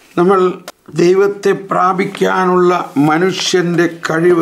നമ്മൾ ദൈവത്തെ പ്രാപിക്കാനുള്ള മനുഷ്യൻ്റെ കഴിവ്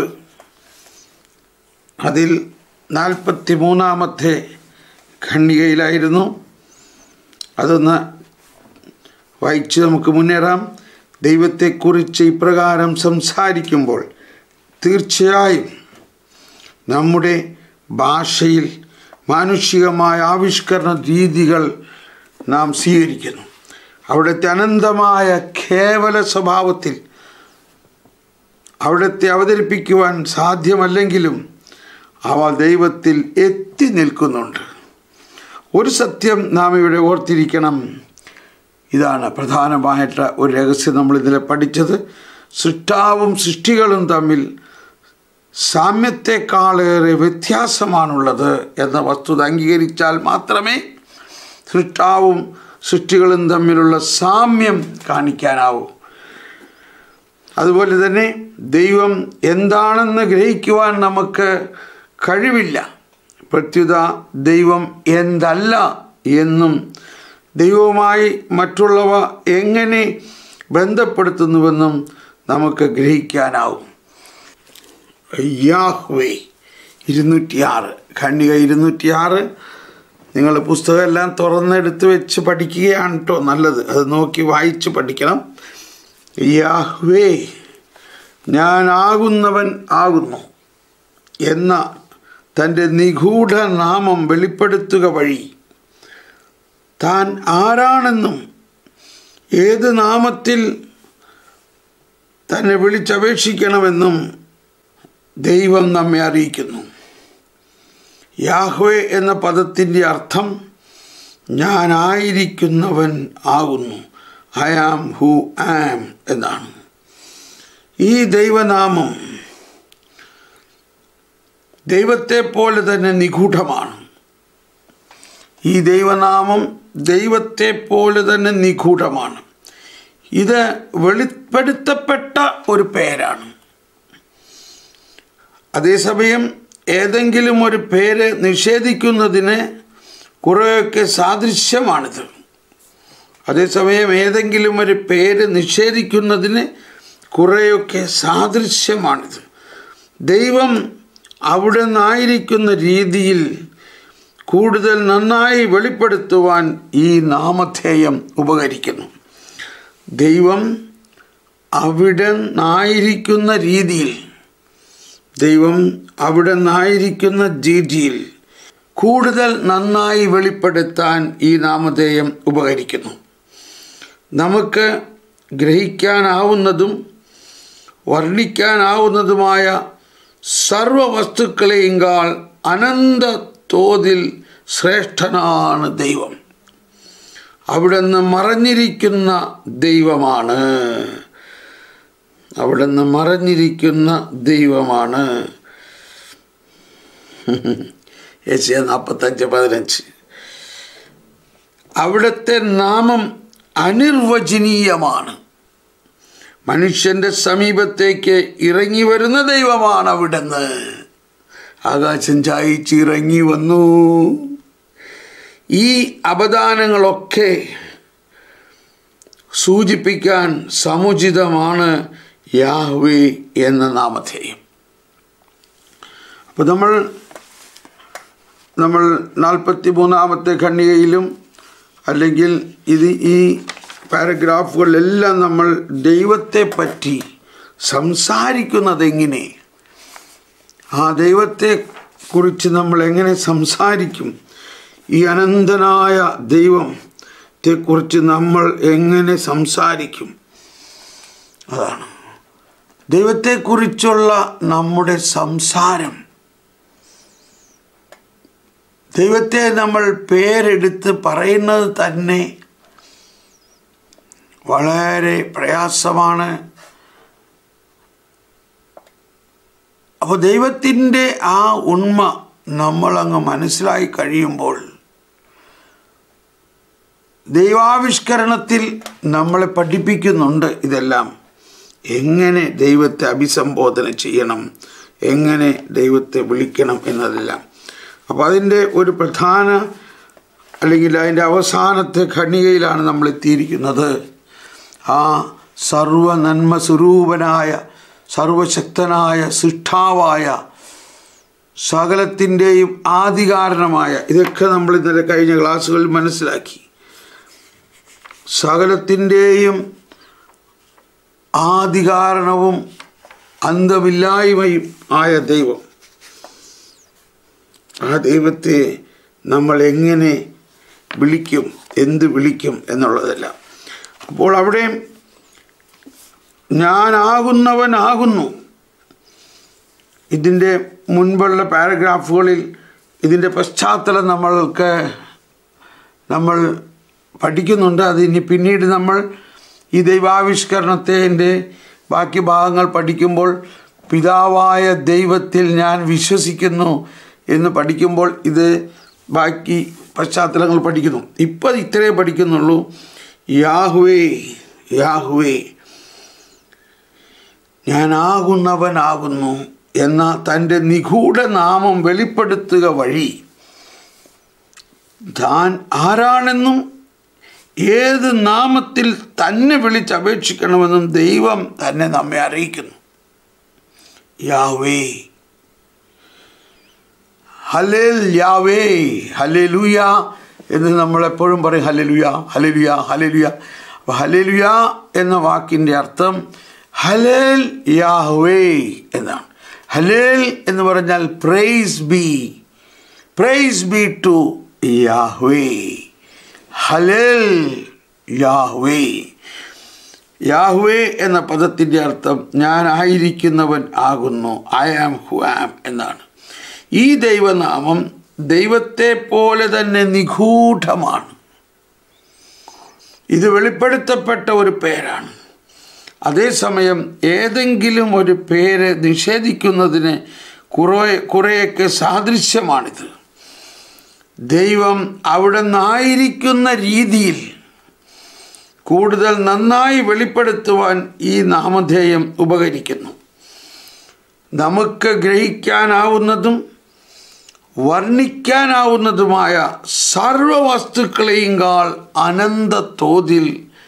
അതിൽ നാൽപ്പത്തി മൂന്നാമത്തെ ഖണ്ഡികയിലായിരുന്നു അതൊന്ന് വായിച്ച് നമുക്ക് മുന്നേറാം ദൈവത്തെക്കുറിച്ച് ഇപ്രകാരം സംസാരിക്കുമ്പോൾ തീർച്ചയായും നമ്മുടെ ഭാഷയിൽ മാനുഷികമായ ആവിഷ്കരണ രീതികൾ നാം സ്വീകരിക്കുന്നു അവിടുത്തെ അനന്തമായ കേവല സ്വഭാവത്തിൽ അവിടുത്തെ അവതരിപ്പിക്കുവാൻ സാധ്യമല്ലെങ്കിലും അവ ദൈവത്തിൽ എത്തി നിൽക്കുന്നുണ്ട് ഒരു സത്യം നാം ഇവിടെ ഓർത്തിരിക്കണം ഇതാണ് പ്രധാനമായിട്ട് ഒരു രഹസ്യം നമ്മൾ ഇന്നലെ പഠിച്ചത് സൃഷ്ടാവും സൃഷ്ടികളും തമ്മിൽ സാമ്യത്തെക്കാളേറെ വ്യത്യാസമാണുള്ളത് എന്ന വസ്തുത അംഗീകരിച്ചാൽ മാത്രമേ സൃഷ്ടാവും സൃഷ്ടികളും തമ്മിലുള്ള സാമ്യം കാണിക്കാനാവൂ അതുപോലെ തന്നെ ദൈവം എന്താണെന്ന് ഗ്രഹിക്കുവാൻ നമുക്ക് കഴിവില്ല പ്രത്യുത ദൈവം എന്തല്ല എന്നും ദൈവവുമായി മറ്റുള്ളവ എങ്ങനെ ബന്ധപ്പെടുത്തുന്നുവെന്നും നമുക്ക് ഗ്രഹിക്കാനാവും യാഹ്വേ ഇരുന്നൂറ്റിയാറ് ഖണ്ഡിക ഇരുന്നൂറ്റിയാറ് നിങ്ങൾ പുസ്തകം എല്ലാം തുറന്നെടുത്ത് വെച്ച് പഠിക്കുകയാണ് കേട്ടോ നല്ലത് അത് നോക്കി വായിച്ച് പഠിക്കണം യാഹ്വേ ഞാനാകുന്നവൻ ആകുന്നു എന്ന തൻ്റെ നിഗൂഢ നാമം വെളിപ്പെടുത്തുക വഴി താൻ ആരാണെന്നും ഏത് നാമത്തിൽ തന്നെ വിളിച്ചപേക്ഷിക്കണമെന്നും ദൈവം നമ്മെ അറിയിക്കുന്നു യാഹ്വേ എന്ന പദത്തിൻ്റെ അർത്ഥം ഞാനായിരിക്കുന്നവൻ ആകുന്നു ഐ ആം ഹു ആം എന്നാണ് ഈ ദൈവനാമം ദൈവത്തെ പോലെ തന്നെ നിഗൂഢമാണ് ഈ ദൈവനാമം ദൈവത്തെ പോലെ തന്നെ നിഗൂഢമാണ് ഇത് വെളിപ്പെടുത്തപ്പെട്ട ഒരു പേരാണ് അതേസമയം ഏതെങ്കിലും ഒരു പേര് നിഷേധിക്കുന്നതിന് കുറേയൊക്കെ സാദൃശ്യമാണിത് അതേസമയം ഏതെങ്കിലും ഒരു പേര് നിഷേധിക്കുന്നതിന് കുറേയൊക്കെ സാദൃശ്യമാണിത് ദൈവം അവിടെ നിന്നായിരിക്കുന്ന രീതിയിൽ കൂടുതൽ നന്നായി വെളിപ്പെടുത്തുവാൻ ഈ നാമധേയം ഉപകരിക്കുന്നു ദൈവം അവിടെ നിന്നായിരിക്കുന്ന രീതിയിൽ ദൈവം അവിടെ നിന്നായിരിക്കുന്ന രീതിയിൽ കൂടുതൽ നന്നായി വെളിപ്പെടുത്താൻ ഈ നാമധേയം ഉപകരിക്കുന്നു നമുക്ക് ഗ്രഹിക്കാനാവുന്നതും വർണ്ണിക്കാനാവുന്നതുമായ സർവ വസ്തുക്കളെയുങ്കാൾ അനന്ത തോതിൽ ശ്രേഷ്ഠനാണ് ദൈവം അവിടുന്ന് മറഞ്ഞിരിക്കുന്ന ദൈവമാണ് അവിടുന്ന് മറഞ്ഞിരിക്കുന്ന ദൈവമാണ് ഏഷ്യ നാൽപ്പത്തഞ്ച് പതിനഞ്ച് അവിടുത്തെ നാമം അനിർവചനീയമാണ് മനുഷ്യന്റെ സമീപത്തേക്ക് ഇറങ്ങി വരുന്ന ദൈവമാണ് അവിടുന്ന് ആകാശം ചായച്ച് ഇറങ്ങി വന്നു ഈ അപദാനങ്ങളൊക്കെ സൂചിപ്പിക്കാൻ സമുചിതമാണ് യാഹ്വേ എന്ന നാമധേയം അപ്പോൾ നമ്മൾ നമ്മൾ നാൽപ്പത്തി മൂന്നാമത്തെ ഖണ്ഡികയിലും അല്ലെങ്കിൽ ഇത് ഈ പാരഗ്രാഫുകളിലെല്ലാം നമ്മൾ ദൈവത്തെ പറ്റി സംസാരിക്കുന്നത് എങ്ങനെ ആ ദൈവത്തെ കുറിച്ച് നമ്മൾ എങ്ങനെ സംസാരിക്കും ഈ അനന്തനായ ദൈവത്തെക്കുറിച്ച് നമ്മൾ എങ്ങനെ സംസാരിക്കും അതാണ് ദൈവത്തെക്കുറിച്ചുള്ള നമ്മുടെ സംസാരം ദൈവത്തെ നമ്മൾ പേരെടുത്ത് പറയുന്നത് തന്നെ വളരെ പ്രയാസമാണ് അപ്പോൾ ദൈവത്തിൻ്റെ ആ ഉണ്മ നമ്മളങ്ങ് മനസ്സിലായി കഴിയുമ്പോൾ ദൈവാവിഷ്കരണത്തിൽ നമ്മളെ പഠിപ്പിക്കുന്നുണ്ട് ഇതെല്ലാം എങ്ങനെ ദൈവത്തെ അഭിസംബോധന ചെയ്യണം എങ്ങനെ ദൈവത്തെ വിളിക്കണം എന്നതെല്ലാം അപ്പോൾ അതിൻ്റെ ഒരു പ്രധാന അല്ലെങ്കിൽ അതിൻ്റെ അവസാനത്തെ ഖണ്ഡികയിലാണ് നമ്മൾ എത്തിയിരിക്കുന്നത് ആ സർവ നന്മ സ്വരൂപനായ സർവശക്തനായ സൃഷ്ടാവായ സകലത്തിൻ്റെയും ആദികാരണമായ ഇതൊക്കെ നമ്മൾ ഇന്നലെ കഴിഞ്ഞ ക്ലാസ്സുകളിൽ മനസ്സിലാക്കി സകലത്തിൻ്റെയും ആദികാരണവും അന്തമില്ലായ്മയും ആയ ദൈവം ആ ദൈവത്തെ നമ്മൾ എങ്ങനെ വിളിക്കും എന്ത് വിളിക്കും എന്നുള്ളതല്ല അപ്പോൾ അവിടെ ഞാനാകുന്നവനാകുന്നു ഇതിൻ്റെ മുൻപുള്ള പാരഗ്രാഫുകളിൽ ഇതിൻ്റെ പശ്ചാത്തലം നമ്മൾക്ക് നമ്മൾ പഠിക്കുന്നുണ്ട് അത് ഇനി പിന്നീട് നമ്മൾ ഈ ദൈവാവിഷ്കരണത്തിൻ്റെ ബാക്കി ഭാഗങ്ങൾ പഠിക്കുമ്പോൾ പിതാവായ ദൈവത്തിൽ ഞാൻ വിശ്വസിക്കുന്നു എന്ന് പഠിക്കുമ്പോൾ ഇത് ബാക്കി പശ്ചാത്തലങ്ങൾ പഠിക്കുന്നു ഇപ്പം ഇത്രേ പഠിക്കുന്നുള്ളൂ യാഹുവേ യാഹുവേ ഞാനാകുന്നവനാകുന്നു എന്ന തൻ്റെ നിഗൂഢ നാമം വെളിപ്പെടുത്തുക വഴി താൻ ആരാണെന്നും ഏത് നാമത്തിൽ തന്നെ വിളിച്ചപേക്ഷിക്കണമെന്നും ദൈവം തന്നെ നമ്മെ അറിയിക്കുന്നു യാവേ ഹലേൽ യാവേ ഹലേലുയ എന്ന് നമ്മളെപ്പോഴും പറയും ഹലലുയ ഹലലുയ ഹലലുയ അപ്പോൾ ഹലലുയ എന്ന വാക്കിൻ്റെ അർത്ഥം ഹലേൽ യാഹ്വേ എന്നാണ് ഹലേൽ എന്ന് പറഞ്ഞാൽ praise be praise be to Yahweh ഹലേൽ യാഹ്വേ യാഹ്വേ എന്ന പദത്തിൻ്റെ അർത്ഥം ഞാൻ ആയിരിക്കുന്നവൻ ആകുന്നു ഐ ആം ഹു ആം എന്നാണ് ഈ ദൈവനാമം ദൈവത്തെ പോലെ തന്നെ നിഗൂഢമാണ് ഇത് വെളിപ്പെടുത്തപ്പെട്ട ഒരു പേരാണ് അതേസമയം ഏതെങ്കിലും ഒരു പേര് നിഷേധിക്കുന്നതിന് കുറേ കുറേയൊക്കെ സാദൃശ്യമാണിത് ദൈവം അവിടെ നിന്നായിരിക്കുന്ന രീതിയിൽ കൂടുതൽ നന്നായി വെളിപ്പെടുത്തുവാൻ ഈ നാമധേയം ഉപകരിക്കുന്നു നമുക്ക് ഗ്രഹിക്കാനാവുന്നതും വർണ്ണിക്കാനാവുന്നതുമായ സർവവസ്തുക്കളെയും കാൾ അനന്ത തോതിൽ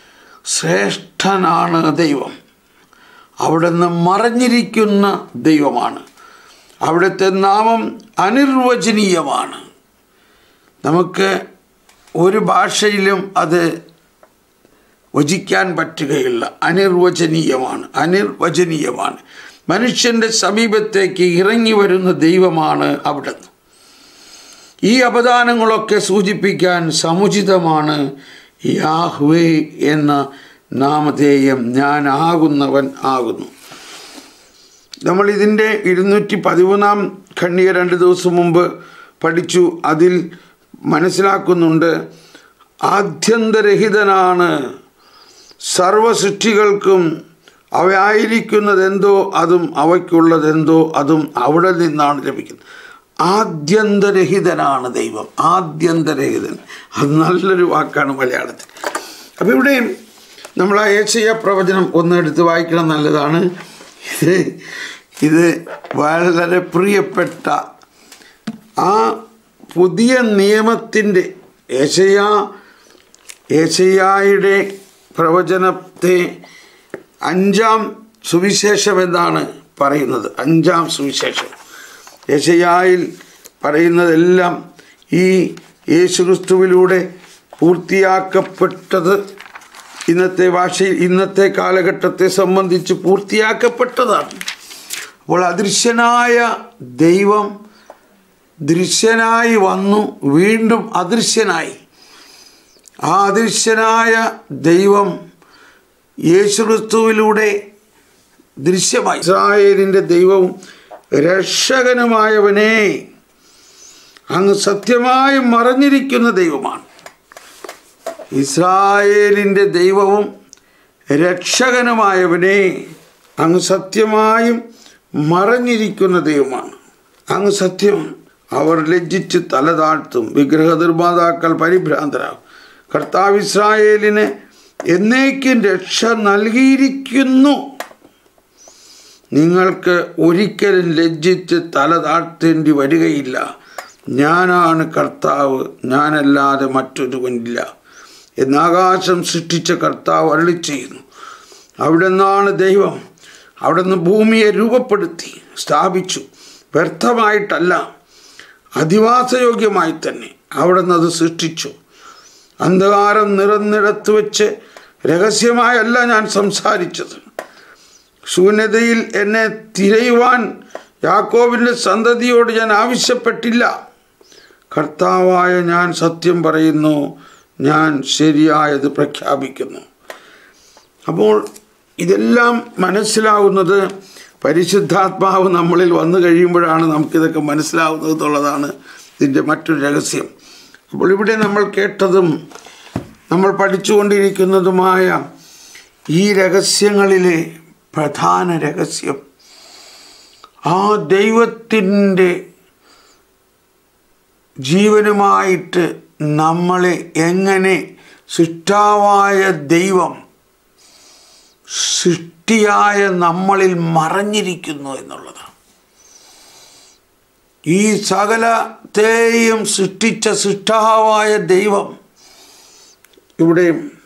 ശ്രേഷ്ഠനാണ് ദൈവം അവിടുന്ന് മറഞ്ഞിരിക്കുന്ന ദൈവമാണ് അവിടുത്തെ നാമം അനിർവചനീയമാണ് നമുക്ക് ഒരു ഭാഷയിലും അത് വചിക്കാൻ പറ്റുകയില്ല അനിർവചനീയമാണ് അനിർവചനീയമാണ് മനുഷ്യൻ്റെ സമീപത്തേക്ക് ഇറങ്ങി വരുന്ന ദൈവമാണ് അവിടുന്ന് ഈ അപദാനങ്ങളൊക്കെ സൂചിപ്പിക്കാൻ സമുചിതമാണ് യാഹ്വേ എന്ന നാമധേയം ഞാൻ ആകുന്നവൻ ആകുന്നു നമ്മൾ ഇതിൻ്റെ ഇരുന്നൂറ്റി പതിമൂന്നാം ഖണ്ഡിക രണ്ട് ദിവസം മുമ്പ് പഠിച്ചു അതിൽ മനസ്സിലാക്കുന്നുണ്ട് ആദ്യന്തരഹിതനാണ് സർവസൃഷ്ടികൾക്കും അവയായിരിക്കുന്നതെന്തോ അതും അവയ്ക്കുള്ളതെന്തോ അതും അവിടെ നിന്നാണ് ലഭിക്കുന്നത് ആദ്യന്തരഹിതനാണ് ദൈവം ആദ്യന്തരഹിതൻ അത് നല്ലൊരു വാക്കാണ് മലയാളത്തിൽ അപ്പോൾ ഇവിടെ നമ്മൾ ആ ഏഷ്യ പ്രവചനം ഒന്ന് എടുത്ത് വായിക്കണം നല്ലതാണ് ഇത് ഇത് വളരെ പ്രിയപ്പെട്ട ആ പുതിയ നിയമത്തിൻ്റെ ഏഷ്യ ഏഷ്യായുടെ പ്രവചനത്തെ അഞ്ചാം സുവിശേഷം എന്നാണ് പറയുന്നത് അഞ്ചാം സുവിശേഷം യശയായിൽ പറയുന്നതെല്ലാം ഈ യേശുക്രിസ്തുവിലൂടെ പൂർത്തിയാക്കപ്പെട്ടത് ഇന്നത്തെ ഭാഷയിൽ ഇന്നത്തെ കാലഘട്ടത്തെ സംബന്ധിച്ച് പൂർത്തിയാക്കപ്പെട്ടതാണ് അപ്പോൾ അദൃശ്യനായ ദൈവം ദൃശ്യനായി വന്നു വീണ്ടും അദൃശ്യനായി ആ അദൃശ്യനായ ദൈവം യേശുക്രിസ്തുവിലൂടെ ദൃശ്യമായി ഇസ്രായേലിൻ്റെ ദൈവവും രക്ഷകനുമായവനെ അങ്ങ് സത്യമായും മറഞ്ഞിരിക്കുന്ന ദൈവമാണ് ഇസ്രായേലിൻ്റെ ദൈവവും രക്ഷകനുമായവനെ അങ്ങ് സത്യമായും മറഞ്ഞിരിക്കുന്ന ദൈവമാണ് അങ്ങ് സത്യം അവർ ലജ്ജിച്ച് തല താഴ്ത്തും വിഗ്രഹ നിർമ്മാതാക്കൾ പരിഭ്രാന്തരാകും കർത്താവ് ഇസ്രായേലിന് എന്നേക്കും രക്ഷ നൽകിയിരിക്കുന്നു നിങ്ങൾക്ക് ഒരിക്കലും ലജ്ജിച്ച് തല താഴ്ത്തേണ്ടി വരികയില്ല ഞാനാണ് കർത്താവ് ഞാനല്ലാതെ മറ്റൊരുവനില്ല എന്ന് ആകാശം സൃഷ്ടിച്ച കർത്താവ് അരളി ചെയ്യുന്നു അവിടെ നിന്നാണ് ദൈവം അവിടെ നിന്ന് ഭൂമിയെ രൂപപ്പെടുത്തി സ്ഥാപിച്ചു വ്യർത്ഥമായിട്ടല്ല അധിവാസയോഗ്യമായി തന്നെ അവിടെ നിന്ന് അത് സൃഷ്ടിച്ചു അന്ധകാരം നിറന്നിടത്ത് വെച്ച് രഹസ്യമായല്ല ഞാൻ സംസാരിച്ചത് ശൂന്യതയിൽ എന്നെ തിരയുവാൻ യാക്കോബിൻ്റെ സന്തതിയോട് ഞാൻ ആവശ്യപ്പെട്ടില്ല കർത്താവായ ഞാൻ സത്യം പറയുന്നു ഞാൻ ശരിയായത് പ്രഖ്യാപിക്കുന്നു അപ്പോൾ ഇതെല്ലാം മനസ്സിലാവുന്നത് പരിശുദ്ധാത്മാവ് നമ്മളിൽ വന്നു കഴിയുമ്പോഴാണ് നമുക്കിതൊക്കെ മനസ്സിലാവുന്നത് എന്നുള്ളതാണ് ഇതിൻ്റെ മറ്റൊരു രഹസ്യം അപ്പോൾ ഇവിടെ നമ്മൾ കേട്ടതും നമ്മൾ പഠിച്ചുകൊണ്ടിരിക്കുന്നതുമായ ഈ രഹസ്യങ്ങളിലെ പ്രധാന രഹസ്യം ആ ദൈവത്തിൻ്റെ ജീവനുമായിട്ട് നമ്മളെ എങ്ങനെ സൃഷ്ടാവായ ദൈവം സൃഷ്ടിയായ നമ്മളിൽ മറഞ്ഞിരിക്കുന്നു എന്നുള്ളതാണ് ഈ സകലത്തെയും സൃഷ്ടിച്ച സൃഷ്ടാവായ ദൈവം ഇവിടെ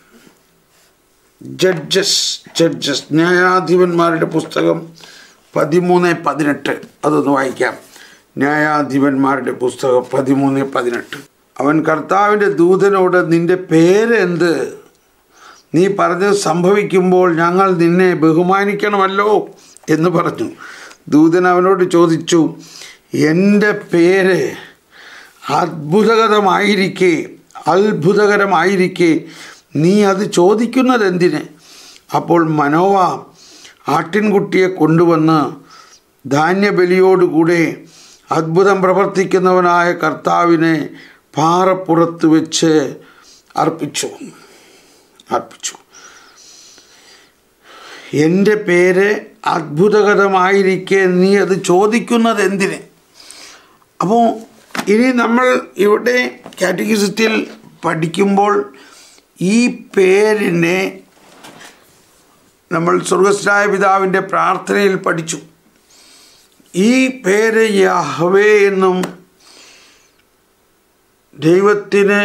ജഡ്ജസ് ജഡ്ജസ് ന്യായാധിപന്മാരുടെ പുസ്തകം പതിമൂന്ന് പതിനെട്ട് അതൊന്ന് വായിക്കാം ന്യായാധിപന്മാരുടെ പുസ്തകം പതിമൂന്ന് പതിനെട്ട് അവൻ കർത്താവിൻ്റെ ദൂതനോട് നിന്റെ പേരെന്ത് നീ പറഞ്ഞത് സംഭവിക്കുമ്പോൾ ഞങ്ങൾ നിന്നെ ബഹുമാനിക്കണമല്ലോ എന്ന് പറഞ്ഞു ദൂതൻ അവനോട് ചോദിച്ചു എൻ്റെ പേര് അത്ഭുതകരമായിരിക്കെ അത്ഭുതകരമായിരിക്കെ നീ അത് ചോദിക്കുന്നത് എന്തിന് അപ്പോൾ മനോവ ആട്ടിൻകുട്ടിയെ കൊണ്ടുവന്ന് ധാന്യബലിയോടുകൂടെ അത്ഭുതം പ്രവർത്തിക്കുന്നവനായ കർത്താവിനെ പാറപ്പുറത്ത് വെച്ച് അർപ്പിച്ചു അർപ്പിച്ചു എൻ്റെ പേര് അത്ഭുതകരമായിരിക്കെ നീ അത് ചോദിക്കുന്നത് എന്തിന് അപ്പോൾ ഇനി നമ്മൾ ഇവിടെ കാറ്റഗിസത്തിൽ പഠിക്കുമ്പോൾ ഈ പേരിനെ നമ്മൾ സ്വർഗസ്നായ പിതാവിൻ്റെ പ്രാർത്ഥനയിൽ പഠിച്ചു ഈ പേര് യഹ്വേ എന്നും ദൈവത്തിന്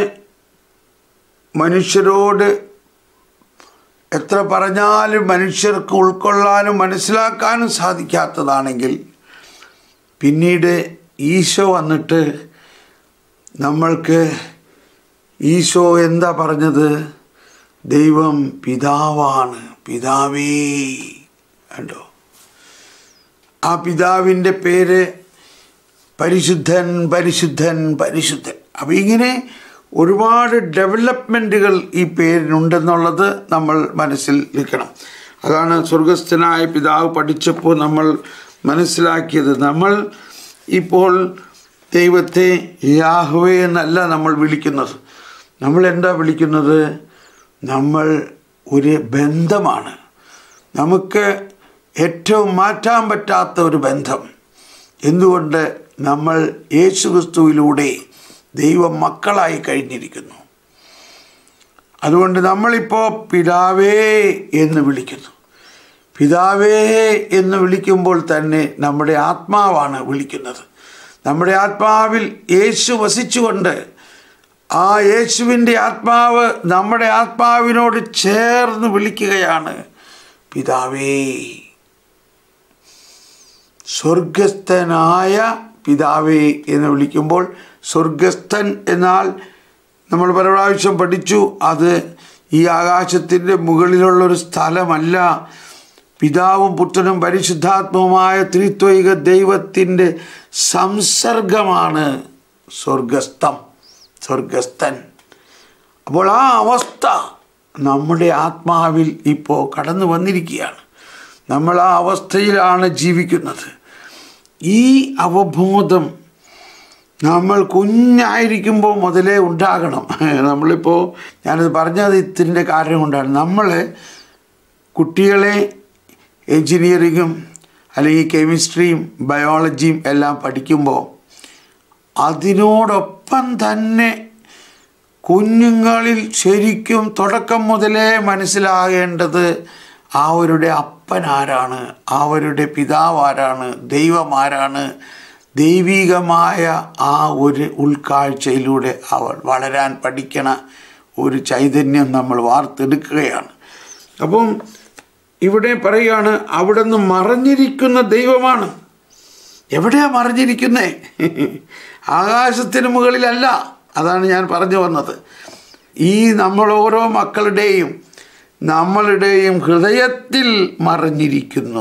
മനുഷ്യരോട് എത്ര പറഞ്ഞാലും മനുഷ്യർക്ക് ഉൾക്കൊള്ളാനും മനസ്സിലാക്കാനും സാധിക്കാത്തതാണെങ്കിൽ പിന്നീട് ഈശോ വന്നിട്ട് നമ്മൾക്ക് ഈശോ എന്താ പറഞ്ഞത് ദൈവം പിതാവാണ് പിതാവേ കണ്ടോ ആ പിതാവിൻ്റെ പേര് പരിശുദ്ധൻ പരിശുദ്ധൻ പരിശുദ്ധൻ അപ്പം ഇങ്ങനെ ഒരുപാട് ഡെവലപ്മെൻറ്റുകൾ ഈ പേരിനുണ്ടെന്നുള്ളത് നമ്മൾ മനസ്സിൽ നിൽക്കണം അതാണ് സ്വർഗസ്ഥനായ പിതാവ് പഠിച്ചപ്പോൾ നമ്മൾ മനസ്സിലാക്കിയത് നമ്മൾ ഇപ്പോൾ ദൈവത്തെ യാഹുവേ എന്നല്ല നമ്മൾ വിളിക്കുന്നത് നമ്മൾ എന്താ വിളിക്കുന്നത് നമ്മൾ ഒരു ബന്ധമാണ് നമുക്ക് ഏറ്റവും മാറ്റാൻ പറ്റാത്ത ഒരു ബന്ധം എന്തുകൊണ്ട് നമ്മൾ യേശുക്രിസ്തുവിലൂടെ ദൈവം മക്കളായി കഴിഞ്ഞിരിക്കുന്നു അതുകൊണ്ട് നമ്മളിപ്പോൾ പിതാവേ എന്ന് വിളിക്കുന്നു പിതാവേ എന്ന് വിളിക്കുമ്പോൾ തന്നെ നമ്മുടെ ആത്മാവാണ് വിളിക്കുന്നത് നമ്മുടെ ആത്മാവിൽ യേശു വസിച്ചുകൊണ്ട് ആ യേശുവിൻ്റെ ആത്മാവ് നമ്മുടെ ആത്മാവിനോട് ചേർന്ന് വിളിക്കുകയാണ് പിതാവേ സ്വർഗസ്ഥനായ പിതാവേ എന്ന് വിളിക്കുമ്പോൾ സ്വർഗസ്ഥൻ എന്നാൽ നമ്മൾ പല പ്രാവശ്യം പഠിച്ചു അത് ഈ ആകാശത്തിൻ്റെ മുകളിലുള്ളൊരു സ്ഥലമല്ല പിതാവും പുത്രനും പരിശുദ്ധാത്മവുമായ ത്രിത്വൈക ദൈവത്തിൻ്റെ സംസർഗമാണ് സ്വർഗസ്ഥം സ്വർഗസ്ഥൻ അപ്പോൾ ആ അവസ്ഥ നമ്മുടെ ആത്മാവിൽ ഇപ്പോൾ കടന്നു വന്നിരിക്കുകയാണ് നമ്മൾ ആ അവസ്ഥയിലാണ് ജീവിക്കുന്നത് ഈ അവബോധം നമ്മൾ കുഞ്ഞായിരിക്കുമ്പോൾ മുതലേ ഉണ്ടാകണം നമ്മളിപ്പോൾ ഞാനത് പറഞ്ഞത് ഇതിൻ്റെ കാരണം കൊണ്ടാണ് നമ്മൾ കുട്ടികളെ എൻജിനീയറിങ്ങും അല്ലെങ്കിൽ കെമിസ്ട്രിയും ബയോളജിയും എല്ലാം പഠിക്കുമ്പോൾ അതിനോടൊപ്പം തന്നെ കുഞ്ഞുങ്ങളിൽ ശരിക്കും തുടക്കം മുതലേ മനസ്സിലാകേണ്ടത് അവരുടെ അപ്പൻ ആരാണ് അവരുടെ പിതാവ് ആരാണ് ദൈവം ആരാണ് ദൈവികമായ ആ ഒരു ഉൾക്കാഴ്ചയിലൂടെ അവൾ വളരാൻ പഠിക്കണ ഒരു ചൈതന്യം നമ്മൾ വാർത്തെടുക്കുകയാണ് അപ്പം ഇവിടെ പറയുകയാണ് അവിടുന്ന് മറഞ്ഞിരിക്കുന്ന ദൈവമാണ് എവിടെയാ മറിഞ്ഞിരിക്കുന്നേ ആകാശത്തിന് മുകളിലല്ല അതാണ് ഞാൻ പറഞ്ഞു വന്നത് ഈ നമ്മൾ ഓരോ മക്കളുടെയും നമ്മളുടെയും ഹൃദയത്തിൽ മറിഞ്ഞിരിക്കുന്നു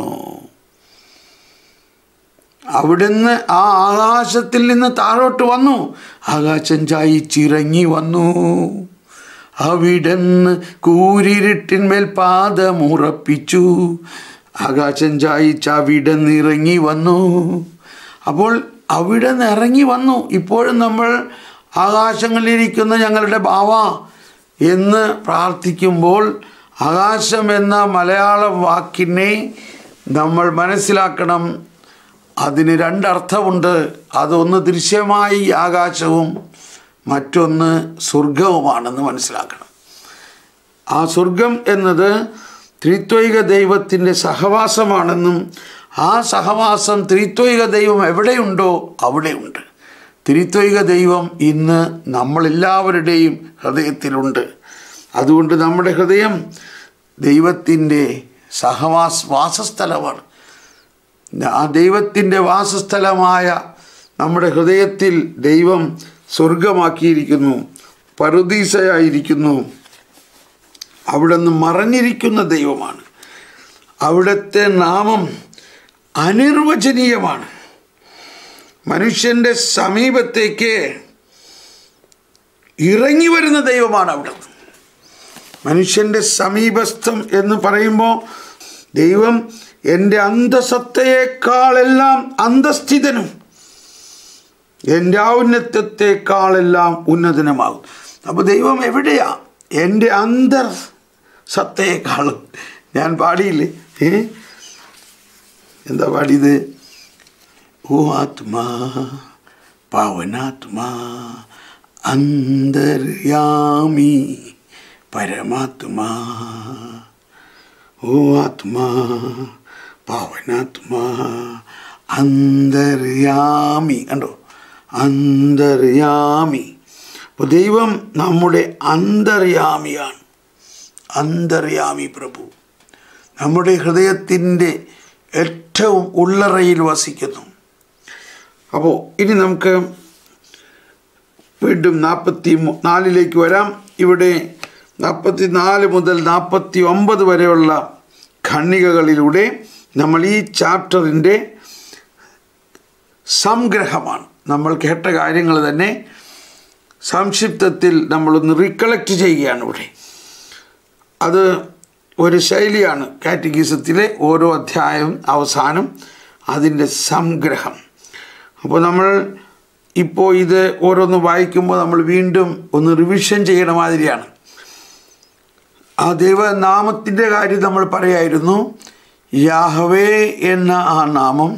അവിടുന്ന് ആ ആകാശത്തിൽ നിന്ന് താഴോട്ട് വന്നു ആകാശം ചായിച്ചിറങ്ങി വന്നു അവിടുന്ന് കൂരിരുട്ടിന്മേൽ പാദമുറപ്പിച്ചു ആകാശം ചായിച്ച് അവിടെ നിന്ന് ഇറങ്ങി വന്നു അപ്പോൾ അവിടെ നിന്ന് ഇറങ്ങി വന്നു ഇപ്പോഴും നമ്മൾ ആകാശങ്ങളിലിരിക്കുന്ന ഞങ്ങളുടെ ബാവ എന്ന് പ്രാർത്ഥിക്കുമ്പോൾ ആകാശം എന്ന മലയാള വാക്കിനെ നമ്മൾ മനസ്സിലാക്കണം അതിന് രണ്ടർത്ഥമുണ്ട് അതൊന്ന് ദൃശ്യമായി ആകാശവും മറ്റൊന്ന് സ്വർഗവുമാണെന്ന് മനസ്സിലാക്കണം ആ സ്വർഗം എന്നത് ത്രിത്വൈക ദൈവത്തിൻ്റെ സഹവാസമാണെന്നും ആ സഹവാസം ത്രിത്വൈക ദൈവം എവിടെയുണ്ടോ അവിടെയുണ്ട് ത്രിത്വൈക ദൈവം ഇന്ന് നമ്മളെല്ലാവരുടെയും ഹൃദയത്തിലുണ്ട് അതുകൊണ്ട് നമ്മുടെ ഹൃദയം ദൈവത്തിൻ്റെ സഹവാസ വാസസ്ഥലമാണ് ആ ദൈവത്തിൻ്റെ വാസസ്ഥലമായ നമ്മുടെ ഹൃദയത്തിൽ ദൈവം സ്വർഗമാക്കിയിരിക്കുന്നു പറുദീസയായിരിക്കുന്നു അവിടെ നിന്ന് മറഞ്ഞിരിക്കുന്ന ദൈവമാണ് അവിടുത്തെ നാമം അനിർവചനീയമാണ് മനുഷ്യൻ്റെ സമീപത്തേക്ക് ഇറങ്ങി വരുന്ന ദൈവമാണ് അവിടെ മനുഷ്യൻ്റെ സമീപസ്ഥം എന്ന് പറയുമ്പോൾ ദൈവം എൻ്റെ അന്തസത്തയേക്കാളെല്ലാം അന്തസ്ഥിതനും എൻ്റെ ഔന്നത്യത്തെക്കാളെല്ലാം ഉന്നതനമാകും അപ്പോൾ ദൈവം എവിടെയാ എൻ്റെ അന്തർ സത്തയേക്കാളും ഞാൻ പാടിയില്ലേ ഏ എന്താ പാടിയത് ഓ ആത്മാ പാവനാത്മാ അന്തര്യാമി പരമാത്മാ ഓ ആത്മാ പാവനാത്മാ അന്തര്യാമി കണ്ടോ അന്തര്യാമി അപ്പോൾ ദൈവം നമ്മുടെ അന്തര്യാമിയാണ് അന്തര്യാമി പ്രഭു നമ്മുടെ ഹൃദയത്തിൻ്റെ ഏറ്റവും ഉള്ളറയിൽ വസിക്കുന്നു അപ്പോൾ ഇനി നമുക്ക് വീണ്ടും നാൽപ്പത്തി നാലിലേക്ക് വരാം ഇവിടെ നാൽപ്പത്തി നാല് മുതൽ നാൽപ്പത്തി ഒമ്പത് വരെയുള്ള ഖണ്ണികകളിലൂടെ നമ്മൾ ഈ ചാപ്റ്ററിൻ്റെ സംഗ്രഹമാണ് നമ്മൾ കേട്ട കാര്യങ്ങൾ തന്നെ സംക്ഷിപ്തത്തിൽ നമ്മളൊന്ന് റിക്കളക്ട് ചെയ്യുകയാണ് ഇവിടെ അത് ഒരു ശൈലിയാണ് കാറ്റഗീസത്തിലെ ഓരോ അധ്യായം അവസാനം അതിൻ്റെ സംഗ്രഹം അപ്പോൾ നമ്മൾ ഇപ്പോൾ ഇത് ഓരോന്ന് വായിക്കുമ്പോൾ നമ്മൾ വീണ്ടും ഒന്ന് റിവിഷൻ ചെയ്യണ മാതിരിയാണ് ആ ദൈവനാമത്തിൻ്റെ കാര്യം നമ്മൾ പറയായിരുന്നു യാഹവേ എന്ന ആ നാമം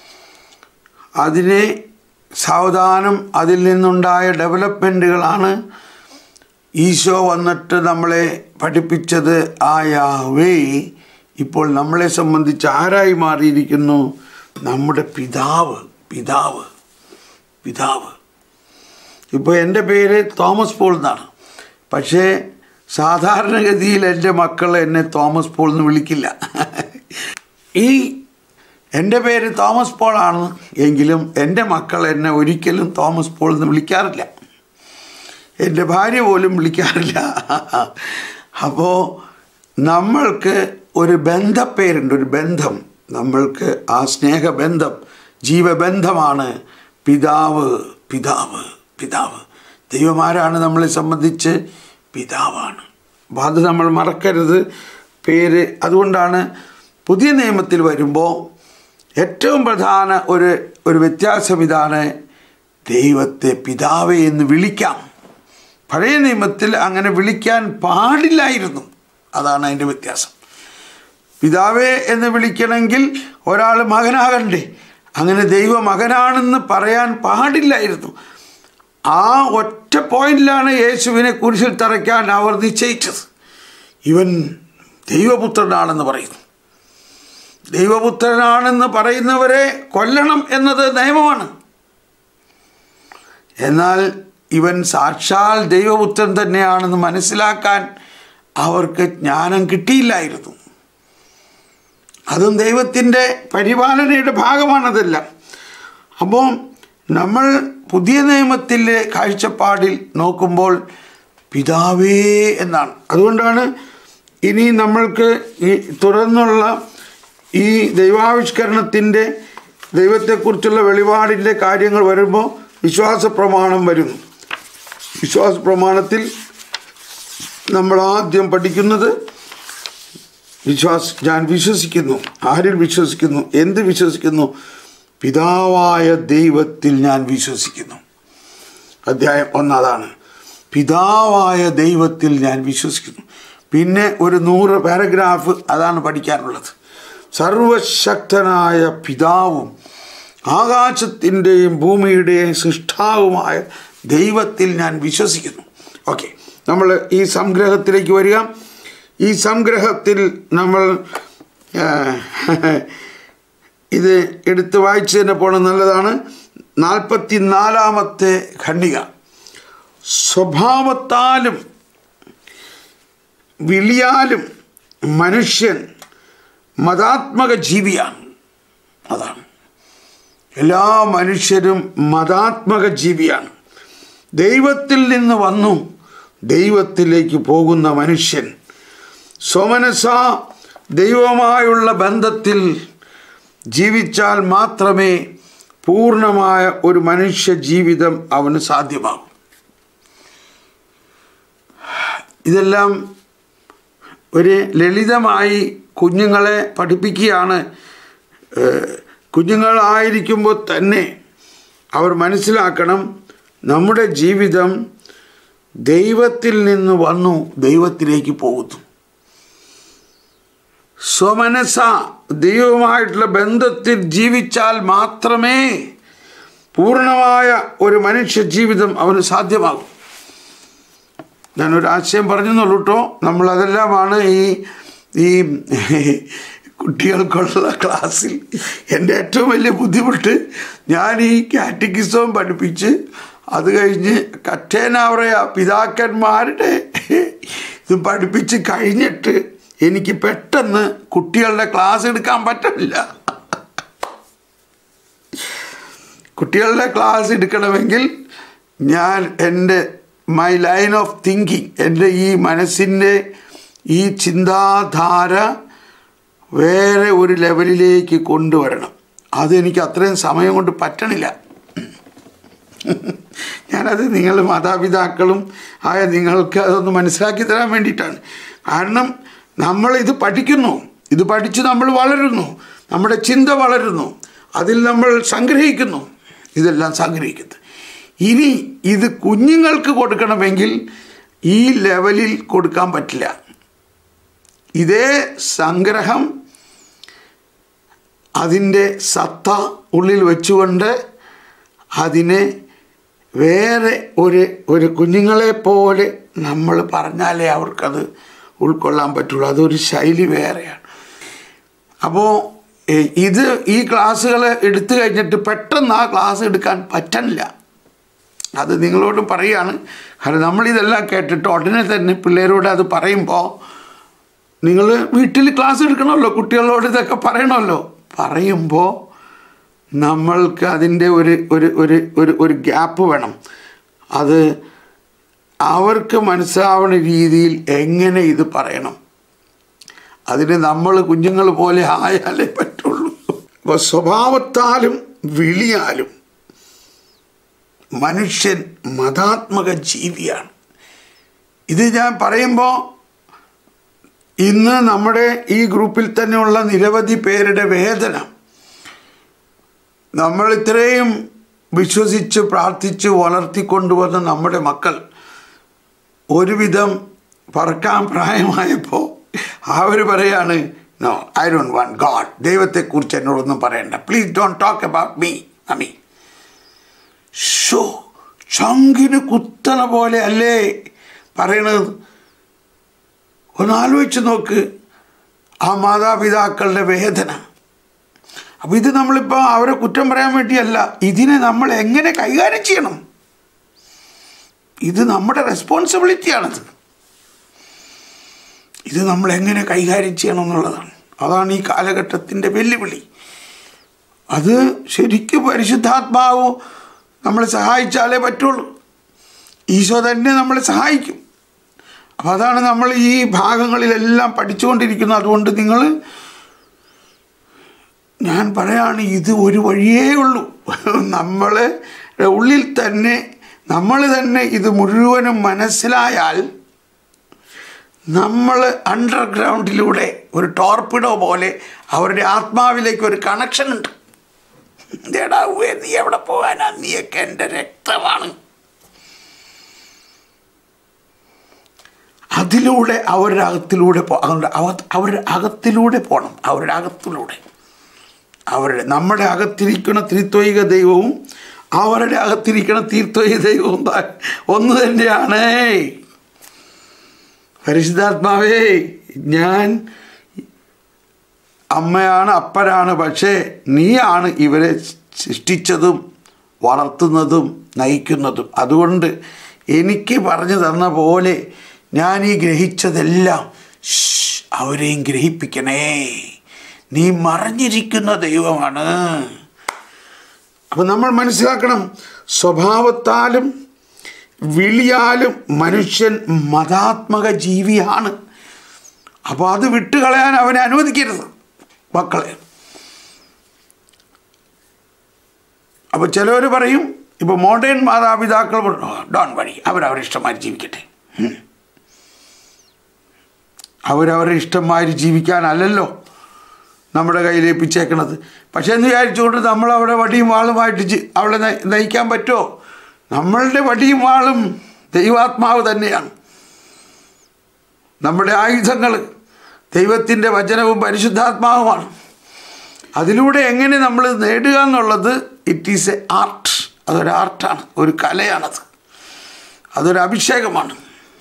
അതിനെ സാവധാനം അതിൽ നിന്നുണ്ടായ ഡെവലപ്മെൻറ്റുകളാണ് ഈശോ വന്നിട്ട് നമ്മളെ പഠിപ്പിച്ചത് ആ യാഹവേ ഇപ്പോൾ നമ്മളെ സംബന്ധിച്ച് ആരായി മാറിയിരിക്കുന്നു നമ്മുടെ പിതാവ് പിതാവ് പിതാവ് ഇപ്പോൾ എൻ്റെ പേര് തോമസ് പോൾ എന്നാണ് പക്ഷേ സാധാരണഗതിയിൽ എൻ്റെ മക്കൾ എന്നെ തോമസ് പോൾ എന്ന് വിളിക്കില്ല ഈ എൻ്റെ പേര് തോമസ് പോൾ ആണ് എങ്കിലും എൻ്റെ മക്കൾ എന്നെ ഒരിക്കലും തോമസ് പോൾ എന്ന് വിളിക്കാറില്ല എൻ്റെ ഭാര്യ പോലും വിളിക്കാറില്ല അപ്പോൾ നമ്മൾക്ക് ഒരു ബന്ധപ്പേരുണ്ട് ഒരു ബന്ധം നമ്മൾക്ക് ആ സ്നേഹബന്ധം ജീവബന്ധമാണ് പിതാവ് പിതാവ് പിതാവ് ദൈവമാരാണ് നമ്മളെ സംബന്ധിച്ച് പിതാവാണ് അപ്പോൾ അത് നമ്മൾ മറക്കരുത് പേര് അതുകൊണ്ടാണ് പുതിയ നിയമത്തിൽ വരുമ്പോൾ ഏറ്റവും പ്രധാന ഒരു ഒരു വ്യത്യാസം ഇതാണ് ദൈവത്തെ പിതാവേ എന്ന് വിളിക്കാം പഴയ നിയമത്തിൽ അങ്ങനെ വിളിക്കാൻ പാടില്ലായിരുന്നു അതാണ് അതിൻ്റെ വ്യത്യാസം പിതാവേ എന്ന് വിളിക്കണമെങ്കിൽ ഒരാൾ മകനാകണ്ടേ അങ്ങനെ ദൈവ മകനാണെന്ന് പറയാൻ പാടില്ലായിരുന്നു ആ ഒറ്റ പോയിന്റിലാണ് യേശുവിനെ കുരിശിൽ തറയ്ക്കാൻ അവർ നിശ്ചയിച്ചത് ഇവൻ ദൈവപുത്രനാണെന്ന് പറയുന്നു ദൈവപുത്രനാണെന്ന് പറയുന്നവരെ കൊല്ലണം എന്നത് നിയമമാണ് എന്നാൽ ഇവൻ സാക്ഷാൽ ദൈവപുത്രൻ തന്നെയാണെന്ന് മനസ്സിലാക്കാൻ അവർക്ക് ജ്ഞാനം കിട്ടിയില്ലായിരുന്നു അതും ദൈവത്തിൻ്റെ പരിപാലനയുടെ ഭാഗമാണതെല്ലാം അപ്പോൾ നമ്മൾ പുതിയ നിയമത്തിലെ കാഴ്ചപ്പാടിൽ നോക്കുമ്പോൾ പിതാവേ എന്നാണ് അതുകൊണ്ടാണ് ഇനി നമ്മൾക്ക് ഈ തുടർന്നുള്ള ഈ ദൈവാവിഷ്കരണത്തിൻ്റെ ദൈവത്തെക്കുറിച്ചുള്ള വെളിപാടിൻ്റെ കാര്യങ്ങൾ വരുമ്പോൾ വിശ്വാസ പ്രമാണം വരുന്നു വിശ്വാസ പ്രമാണത്തിൽ നമ്മൾ ആദ്യം പഠിക്കുന്നത് വിശ്വാസ ഞാൻ വിശ്വസിക്കുന്നു ആരിൽ വിശ്വസിക്കുന്നു എന്ത് വിശ്വസിക്കുന്നു പിതാവായ ദൈവത്തിൽ ഞാൻ വിശ്വസിക്കുന്നു അധ്യായം ഒന്നതാണ് പിതാവായ ദൈവത്തിൽ ഞാൻ വിശ്വസിക്കുന്നു പിന്നെ ഒരു നൂറ് പാരഗ്രാഫ് അതാണ് പഠിക്കാനുള്ളത് സർവശക്തനായ പിതാവും ആകാശത്തിൻ്റെയും ഭൂമിയുടെയും സൃഷ്ടാവുമായ ദൈവത്തിൽ ഞാൻ വിശ്വസിക്കുന്നു ഓക്കെ നമ്മൾ ഈ സംഗ്രഹത്തിലേക്ക് വരിക ഈ സംഗ്രഹത്തിൽ നമ്മൾ ആ, ഇത് എടുത്ത് വായിച്ചു തന്നെ പോകണം നല്ലതാണ് നാൽപ്പത്തി നാലാമത്തെ ഖണ്ഡിക സ്വഭാവത്താലും വിളിയാലും മനുഷ്യൻ മതാത്മക ജീവിയാണ് അതാണ് എല്ലാ മനുഷ്യരും മതാത്മക ജീവിയാണ് ദൈവത്തിൽ നിന്ന് വന്നു ദൈവത്തിലേക്ക് പോകുന്ന മനുഷ്യൻ സ്വമനസ ദൈവമായുള്ള ബന്ധത്തിൽ ജീവിച്ചാൽ മാത്രമേ പൂർണ്ണമായ ഒരു മനുഷ്യ ജീവിതം അവന് സാധ്യമാകൂ ഇതെല്ലാം ഒരു ലളിതമായി കുഞ്ഞുങ്ങളെ പഠിപ്പിക്കുകയാണ് ഏഹ്, കുഞ്ഞുങ്ങളായിരിക്കുമ്പോൾ തന്നെ അവർ മനസ്സിലാക്കണം നമ്മുടെ ജീവിതം ദൈവത്തിൽ നിന്ന് വന്നു ദൈവത്തിലേക്ക് പോകുന്നു സ്വമനസ ദൈവവുമായിട്ടുള്ള ബന്ധത്തിൽ ജീവിച്ചാൽ മാത്രമേ പൂർണ്ണമായ ഒരു മനുഷ്യ ജീവിതം അവന് സാധ്യമാകും ഞാനൊരു ആശയം പറഞ്ഞെന്നുള്ളൂ കേട്ടോ നമ്മളതെല്ലാമാണ് ഈ ഈ കുട്ടികൾക്കുള്ള ക്ലാസ്സിൽ എൻ്റെ ഏറ്റവും വലിയ ബുദ്ധിമുട്ട് ഞാൻ ഈ കാറ്റഗിസവും പഠിപ്പിച്ച് അത് കഴിഞ്ഞ് കറ്റേനാവറയ പിതാക്കന്മാരുടെ ഇത് പഠിപ്പിച്ച് കഴിഞ്ഞിട്ട് എനിക്ക് പെട്ടെന്ന് കുട്ടികളുടെ ക്ലാസ് എടുക്കാൻ പറ്റില്ല കുട്ടികളുടെ ക്ലാസ് എടുക്കണമെങ്കിൽ ഞാൻ എൻ്റെ മൈ ലൈൻ ഓഫ് തിങ്കിങ് എൻ്റെ ഈ മനസ്സിൻ്റെ ഈ ചിന്താധാര വേറെ ഒരു ലെവലിലേക്ക് കൊണ്ടുവരണം അതെനിക്ക് അത്രയും സമയം കൊണ്ട് പറ്റണില്ല ഞാനത് നിങ്ങൾ മാതാപിതാക്കളും ആയ നിങ്ങൾക്ക് അതൊന്ന് മനസ്സിലാക്കി തരാൻ വേണ്ടിയിട്ടാണ് കാരണം നമ്മൾ ഇത് പഠിക്കുന്നു ഇത് പഠിച്ച് നമ്മൾ വളരുന്നു നമ്മുടെ ചിന്ത വളരുന്നു അതിൽ നമ്മൾ സംഗ്രഹിക്കുന്നു ഇതെല്ലാം സംഗ്രഹിക്കുന്നത് ഇനി ഇത് കുഞ്ഞുങ്ങൾക്ക് കൊടുക്കണമെങ്കിൽ ഈ ലെവലിൽ കൊടുക്കാൻ പറ്റില്ല ഇതേ സംഗ്രഹം അതിൻ്റെ സത്ത ഉള്ളിൽ വെച്ചുകൊണ്ട് അതിനെ വേറെ ഒരു ഒരു കുഞ്ഞുങ്ങളെ പോലെ നമ്മൾ പറഞ്ഞാലേ അവർക്കത് ഉൾക്കൊള്ളാൻ പറ്റുള്ളൂ അതൊരു ശൈലി വേറെയാണ് അപ്പോൾ ഇത് ഈ ക്ലാസ്സുകൾ എടുത്തു കഴിഞ്ഞിട്ട് പെട്ടെന്ന് ആ ക്ലാസ് എടുക്കാൻ പറ്റണില്ല അത് നിങ്ങളോട് പറയുകയാണ് കാരണം നമ്മളിതെല്ലാം കേട്ടിട്ട് ഉടനെ തന്നെ പിള്ളേരോട് അത് പറയുമ്പോൾ നിങ്ങൾ വീട്ടിൽ ക്ലാസ് എടുക്കണമല്ലോ കുട്ടികളോട് ഇതൊക്കെ പറയണമല്ലോ പറയുമ്പോൾ നമ്മൾക്ക് അതിൻ്റെ ഒരു ഒരു ഒരു ഒരു ഒരു ഗ്യാപ്പ് വേണം അത് അവർക്ക് മനസ്സിലാവുന്ന രീതിയിൽ എങ്ങനെ ഇത് പറയണം അതിന് നമ്മൾ കുഞ്ഞുങ്ങൾ പോലെ ആയാലേ പറ്റുള്ളൂ അപ്പോൾ സ്വഭാവത്താലും വിളിയാലും മനുഷ്യൻ മതാത്മക ജീവിയാണ് ഇത് ഞാൻ പറയുമ്പോൾ ഇന്ന് നമ്മുടെ ഈ ഗ്രൂപ്പിൽ തന്നെയുള്ള നിരവധി പേരുടെ വേദന നമ്മൾ ഇത്രയും വിശ്വസിച്ച് പ്രാർത്ഥിച്ച് വളർത്തിക്കൊണ്ടുവന്ന നമ്മുടെ മക്കൾ ഒരുവിധം പറക്കാൻ പ്രായമായപ്പോൾ അവർ പറയാണ് no I don't want god ദൈവത്തെക്കുറിച്ച് എന്നോടൊന്നും പറയണ്ട please don't talk about me അമീ ഷോ ചങ്കിന് കുത്തണ പോലെ അല്ലേ പറയണത് ഒന്ന് ആലോചിച്ച് നോക്ക് ആ മാതാപിതാക്കളുടെ വേദന അപ്പം ഇത് നമ്മളിപ്പോൾ അവരെ കുറ്റം പറയാൻ വേണ്ടിയല്ല ഇതിനെ നമ്മൾ എങ്ങനെ കൈകാര്യം ചെയ്യണം ഇത് നമ്മുടെ റെസ്പോൺസിബിലിറ്റിയാണത് ഇത് നമ്മൾ എങ്ങനെ കൈകാര്യം ചെയ്യണം എന്നുള്ളതാണ് അതാണ് ഈ കാലഘട്ടത്തിൻ്റെ വെല്ലുവിളി അത് ശരിക്കും പരിശുദ്ധാത്മാവ് നമ്മളെ സഹായിച്ചാലേ പറ്റുള്ളൂ ഈശോ തന്നെ നമ്മളെ സഹായിക്കും അപ്പോൾ അതാണ് നമ്മൾ ഈ ഭാഗങ്ങളിലെല്ലാം പഠിച്ചുകൊണ്ടിരിക്കുന്നത് അതുകൊണ്ട് നിങ്ങൾ ഞാൻ പറയാണ് ഇത് ഒരു വഴിയേ ഉള്ളൂ നമ്മളെ ഉള്ളിൽ തന്നെ നമ്മൾ തന്നെ ഇത് മുഴുവനും മനസ്സിലായാൽ നമ്മൾ അണ്ടർഗ്രൗണ്ടിലൂടെ ഒരു ടോർപ്പിഡോ പോലെ അവരുടെ ആത്മാവിലേക്ക് ഒരു കണക്ഷൻ ഉണ്ട് എടാ ഉവ്വേ, നീ എവിടെ പോകാനാ നീയൊക്കെ എൻ്റെ രക്തമാണ് അതിലൂടെ അവരുടെ അകത്തിലൂടെ പോ അതുകൊണ്ട് അവ- അവരുടെ അകത്തിലൂടെ പോകണം അവരുടെ അകത്തിലൂടെ അവരുടെ നമ്മുടെ അകത്തിരിക്കുന്ന ത്രിത്വൈക ദൈവവും അവരുടെ അകത്തിരിക്കുന്ന തീർത്വൈക ദൈവവും ത- ഒന്ന് തന്നെയാണ് പരിശുദ്ധാത്മാവേ ഞാൻ അമ്മയാണ് അപ്പനാണ് പക്ഷേ നീയാണ് ഇവരെ സൃഷ്ടിച്ചതും വളർത്തുന്നതും നയിക്കുന്നതും അതുകൊണ്ട് എനിക്ക് പറഞ്ഞു തന്ന പോലെ ഞാൻ ഈ ഗ്രഹിച്ചതെല്ലാം ശ്ശ്, അവരെയും ഗ്രഹിപ്പിക്കണേ നീ മറഞ്ഞിരിക്കുന്ന ദൈവമാണ് അപ്പം നമ്മൾ മനസ്സിലാക്കണം സ്വഭാവത്താലും വിളിയാലും മനുഷ്യൻ മതാത്മക ജീവിയാണ് അപ്പോൾ അത് വിട്ടുകളയാൻ അവനെ അനുവദിക്കരുത് മക്കളെ അപ്പോൾ ചിലവർ പറയും ഇപ്പോൾ മോഡേൺ മാതാപിതാക്കൾ ഡോൺ വഴി അവരവരുടെ ഇഷ്ടമാതിരി ജീവിക്കട്ടെ ഉം. അവരവരുടെ ഇഷ്ടമാതിരി ജീവിക്കാനല്ലല്ലോ നമ്മുടെ കയ്യിൽ ഏൽപ്പിച്ചേക്കണത് പക്ഷേ എന്ന് വിചാരിച്ചുകൊണ്ട് നമ്മൾ അവിടെ വടിയും വാളുമായിട്ട് ജി- അവളെ നയി- നയിക്കാൻ പറ്റുമോ നമ്മളുടെ വടിയും വാളും ദൈവാത്മാവ് തന്നെയാണ് നമ്മുടെ ആയുധങ്ങൾ ദൈവത്തിൻ്റെ വചനവും പരിശുദ്ധാത്മാവുമാണ് അതിലൂടെ എങ്ങനെ നമ്മൾ നേടുക എന്നുള്ളത് ഇറ്റ് ഈസ് എ ആർട്ട് അതൊരു ആർട്ടാണ് ഒരു കലയാണത് അതൊരു അഭിഷേകമാണ്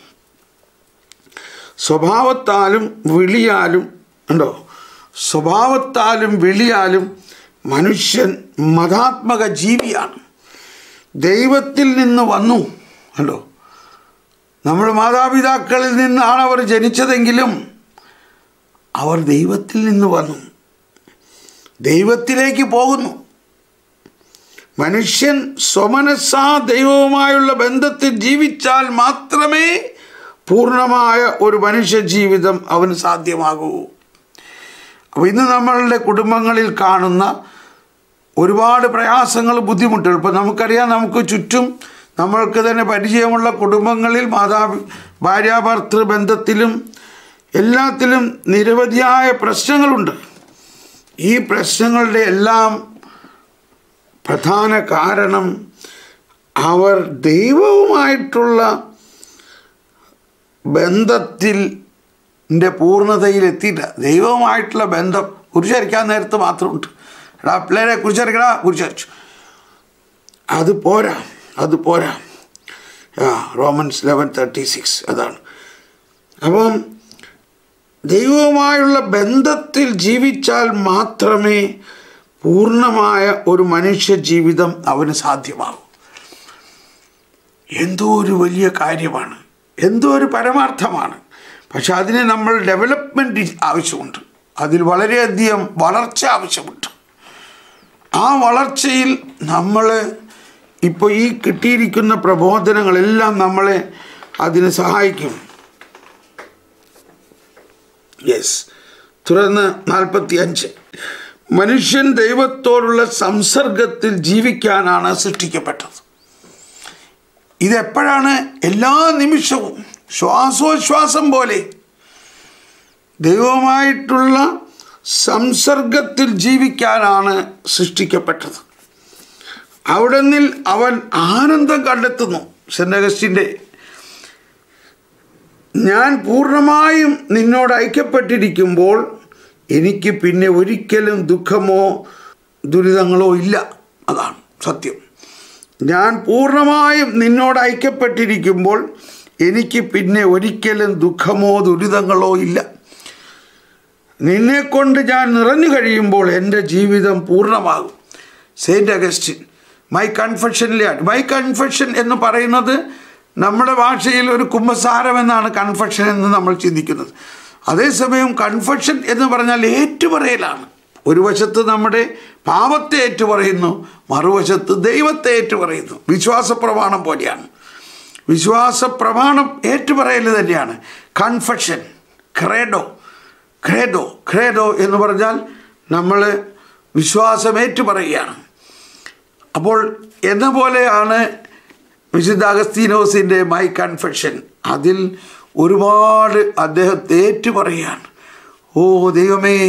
സ്വഭാവത്താലും വിളിയാലും ഉണ്ടോ സ്വഭാവത്താലും വിളിയാലും മനുഷ്യൻ മതാത്മക ജീവിയാണ് ദൈവത്തിൽ നിന്ന് വന്നു അല്ലോ നമ്മൾ മാതാപിതാക്കളിൽ നിന്നാണ് അവർ ജനിച്ചതെങ്കിലും അവർ ദൈവത്തിൽ നിന്ന് വന്നു ദൈവത്തിലേക്ക് പോകുന്നു മനുഷ്യൻ സ്വമനസ്സാ ദൈവവുമായുള്ള ബന്ധത്തിൽ ജീവിച്ചാൽ മാത്രമേ പൂർണ്ണമായ ഒരു മനുഷ്യ ജീവിതം അവന് സാധ്യമാകൂ അപ്പോൾ ഇന്ന് നമ്മളുടെ കുടുംബങ്ങളിൽ കാണുന്ന ഒരുപാട് പ്രയാസങ്ങൾ ബുദ്ധിമുട്ടുകൾ ഇപ്പോൾ നമുക്കറിയാം നമുക്ക് ചുറ്റും നമ്മൾക്ക് തന്നെ പരിചയമുള്ള കുടുംബങ്ങളിൽ മാതാ ഭാര്യാഭർത്തൃ ബന്ധത്തിലും എല്ലാത്തിലും നിരവധിയായ പ്രശ്നങ്ങളുണ്ട് ഈ പ്രശ്നങ്ങളുടെ എല്ലാം പ്രധാന കാരണം അവർ ദൈവവുമായിട്ടുള്ള ബന്ധത്തിൽ ൻ്റെ പൂർണ്ണതയിൽ എത്തിയില്ല ദൈവവുമായിട്ടുള്ള ബന്ധം കുരിശരിക്കാൻ നേരത്ത് മാത്രമുണ്ട് എടാ പിള്ളേരെ കുരിശരിക്കടാ കുരിശരിച്ചു അത് പോരാ അത് പോരാ ആ റോമൻസ് ലെവൻ തേർട്ടി സിക്സ് അതാണ് അപ്പം ദൈവവുമായുള്ള ബന്ധത്തിൽ ജീവിച്ചാൽ മാത്രമേ പൂർണ്ണമായ ഒരു മനുഷ്യ ജീവിതം അവന് സാധ്യമാകൂ എന്തോ ഒരു വലിയ കാര്യമാണ് എന്തോ ഒരു പരമാർത്ഥമാണ് പക്ഷെ അതിന് നമ്മൾ ഡെവലപ്മെൻറ്റ് ആവശ്യമുണ്ട് അതിൽ വളരെയധികം വളർച്ച ആവശ്യമുണ്ട് ആ വളർച്ചയിൽ നമ്മൾ ഇപ്പോൾ ഈ കിട്ടിയിരിക്കുന്ന പ്രബോധനങ്ങളെല്ലാം നമ്മളെ അതിന് സഹായിക്കും യെസ് തുടർന്ന് നാൽപ്പത്തി അഞ്ച് മനുഷ്യൻ ദൈവത്തോടുള്ള സംസർഗത്തിൽ ജീവിക്കാനാണ് സൃഷ്ടിക്കപ്പെട്ടത് ഇതെപ്പോഴാണ് എല്ലാ നിമിഷവും ശ്വാസോച്ഛ്വാസം പോലെ ദൈവവുമായിട്ടുള്ള സംസർഗത്തിൽ ജീവിക്കാനാണ് സൃഷ്ടിക്കപ്പെട്ടത് അവിടെ നിൽ അവൻ ആനന്ദം കണ്ടെത്തുന്നു സെന്റ് അഗസ്റ്റിൻ്റെ ഞാൻ പൂർണ്ണമായും നിന്നോട് ഐക്യപ്പെട്ടിരിക്കുമ്പോൾ എനിക്ക് പിന്നെ ഒരിക്കലും ദുഃഖമോ ദുരിതങ്ങളോ ഇല്ല അതാണ് സത്യം ഞാൻ പൂർണ്ണമായും നിന്നോട് ഐക്യപ്പെട്ടിരിക്കുമ്പോൾ എനിക്ക് പിന്നെ ഒരിക്കലും ദുഃഖമോ ദുരിതങ്ങളോ ഇല്ല നിന്നെക്കൊണ്ട് ഞാൻ നിറഞ്ഞു കഴിയുമ്പോൾ എൻ്റെ ജീവിതം പൂർണ്ണമാകും സെയിൻറ്റ് അഗസ്റ്റിൻ മൈ കൺഫെഷനിലാണ് മൈ കൺഫെഷൻ എന്ന് പറയുന്നത് നമ്മുടെ ഭാഷയിൽ ഒരു കുമ്പസാരം എന്നാണ് കൺഫെഷൻ എന്ന് നമ്മൾ ചിന്തിക്കുന്നത് അതേസമയം കൺഫെഷൻ എന്ന് പറഞ്ഞാൽ ഏറ്റുപറയലാണ് ഒരു വശത്ത് നമ്മുടെ പാപത്തെ ഏറ്റുപറയുന്നു മറുവശത്ത് ദൈവത്തെ ഏറ്റുപറയുന്നു വിശ്വാസ പ്രമാണം പോലെയാണ് വിശ്വാസ പ്രമാണം ഏറ്റുപറയൽ തന്നെയാണ് കൺഫെഷൻ ക്രേഡോ ക്രേഡോ ക്രേഡോ എന്ന് പറഞ്ഞാൽ നമ്മൾ വിശ്വാസം ഏറ്റുപറയുകയാണ് അപ്പോൾ എന്ന പോലെയാണ് വിശുദ്ധ അഗസ്തീനോസിൻ്റെ മൈ കൺഫെഷൻ അതിൽ ഒരുപാട് അദ്ദേഹത്തെ ഏറ്റുപറയാണ് ഓ ദൈവമേ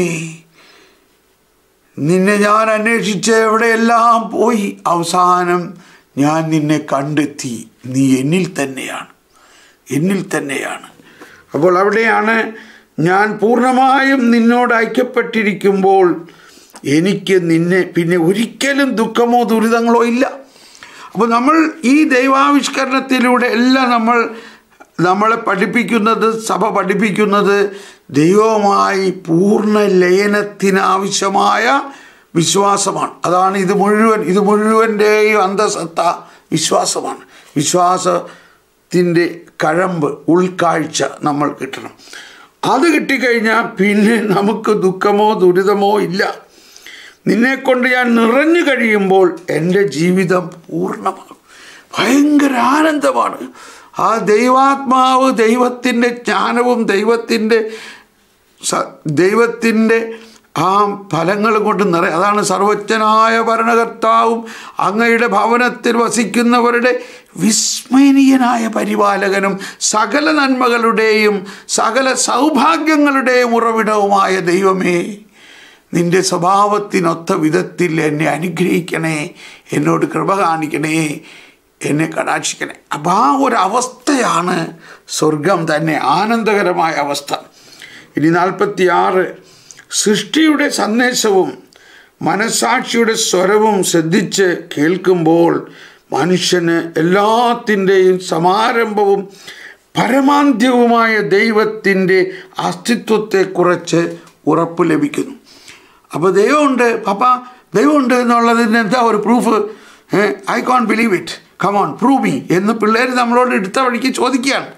നിന്നെ ഞാൻ അന്വേഷിച്ച് എവിടെയെല്ലാം പോയി അവസാനം ഞാൻ നിന്നെ കണ്ടെത്തി നീ എന്നിൽ തന്നെയാണ് എന്നിൽ തന്നെയാണ് അപ്പോൾ അവിടെയാണ് ഞാൻ പൂർണ്ണമായും നിന്നോട് ഐക്യപ്പെട്ടിരിക്കുമ്പോൾ എനിക്ക് നിന്നെ പിന്നെ ഒരിക്കലും ദുഃഖമോ ദുരിതങ്ങളോ ഇല്ല അപ്പോൾ നമ്മൾ ഈ ദൈവാവിഷ്കരണത്തിലൂടെ എല്ലാം നമ്മൾ നമ്മളെ പഠിപ്പിക്കുന്നത് സഭ പഠിപ്പിക്കുന്നത് ദൈവവുമായി പൂർണ്ണ ലയനത്തിനാവശ്യമായ വിശ്വാസമാണ് അതാണ് ഇത് മുഴുവൻ ഇത് മുഴുവൻ്റെയും അന്തസത്ത വിശ്വാസമാണ് വിശ്വാസത്തിൻ്റെ കഴമ്പ് ഉൾക്കാഴ്ച നമ്മൾ കിട്ടണം അത് കിട്ടിക്കഴിഞ്ഞാൽ പിന്നെ നമുക്ക് ദുഃഖമോ ദുരിതമോ ഇല്ല നിന്നെക്കൊണ്ട് ഞാൻ നിറഞ്ഞു കഴിയുമ്പോൾ എൻ്റെ ജീവിതം പൂർണ്ണമാകും ഭയങ്കര ആനന്ദമാണ് ആ ദൈവാത്മാവ് ദൈവത്തിൻ്റെ ജ്ഞാനവും ദൈവത്തിൻ്റെ സ ദൈവത്തിൻ്റെ ആ ഫലങ്ങൾ കൊണ്ട് നിറ അതാണ് സർവജ്ഞനായ ഭരണകർത്താവും അങ്ങയുടെ ഭവനത്തിൽ വസിക്കുന്നവരുടെ വിസ്മയനീയനായ പരിപാലകനും സകല നന്മകളുടെയും സകല സൗഭാഗ്യങ്ങളുടെയും ഉറവിടവുമായ ദൈവമേ നിന്റെ സ്വഭാവത്തിനൊത്ത വിധത്തിൽ എന്നെ അനുഗ്രഹിക്കണേ എന്നോട് കൃപ കാണിക്കണേ എന്നെ കടാക്ഷിക്കണേ അപ്പം ആ ഒരു അവസ്ഥയാണ് സ്വർഗം തന്നെ ആനന്ദകരമായ അവസ്ഥ ഇനി നാൽപ്പത്തി ആറ് സൃഷ്ടിയുടെ സന്ദേശവും മനസാക്ഷിയുടെ സ്വരവും ശ്രദ്ധിച്ച് കേൾക്കുമ്പോൾ മനുഷ്യന് എല്ലാത്തിൻ്റെയും സമാരംഭവും പരമാന്ത്യവുമായ ദൈവത്തിൻ്റെ അസ്തിത്വത്തെക്കുറിച്ച് ഉറപ്പ് ലഭിക്കുന്നു അപ്പോൾ ദൈവമുണ്ട് പപ്പ ദൈവമുണ്ട് എന്നുള്ളതിന് എന്താ ഒരു proof I can't believe it come on prove me എന്ന് പിള്ളേർ നമ്മളോട് എടുത്ത വഴിക്ക് ചോദിക്കുകയാണ്